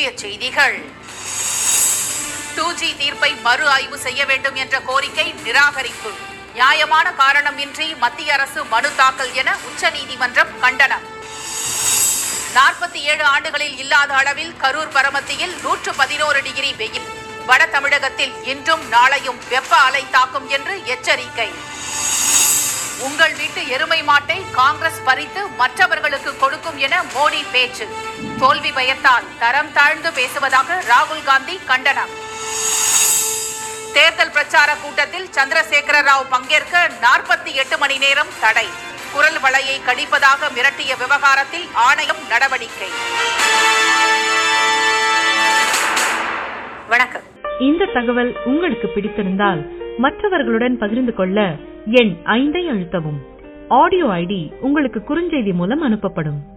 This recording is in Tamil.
முக்கிய செய்திகள் டூ ஜி தீர்ப்பை மறு ஆய்வு செய்ய வேண்டும் என்ற கோரிக்கை நிராகரிப்பு நியாயமான காரணமின்றி மத்திய அரசு மனு தாக்கல் என உச்சநீதிமன்றம் கண்டனம் நாற்பத்தி ஏழு ஆண்டுகளில் இல்லாத அளவில் கரூர் பரமத்தியில் நூற்று பதினோரு டிகிரி வெயில் வட தமிழகத்தில் இன்றும் நாளையும் வெப்ப அலை தாக்கும் என்று எச்சரிக்கை உங்கள் வீட்டு எருமை மாட்டை காங்கிரஸ் பறித்து மற்றவர்களுக்கு கொடுக்கும் என மோடி பேச்சு தோல்வி பயத்தால் தரம் தாழ்ந்து பேசுவதாக ராகுல் காந்தி கண்டனம் தேர்தல் பிரச்சார கூட்டத்தில் சந்திரசேகர ராவ் பங்கேற்க நாற்பத்தி எட்டு மணி நேரம் தடை குரல் வளையை கடிப்பதாக மிரட்டிய விவகாரத்தில் ஆணையம் நடவடிக்கை வணக்கம் இந்த தகவல் உங்களுக்கு பிடித்திருந்தால் மற்றவர்களுடன் பகிர்ந்து கொள்ள எண் ஐந்தை அழுத்தவும் ஆடியோ ஐடி உங்களுக்கு குறுஞ்செய்தி மூலம் அனுப்பப்படும்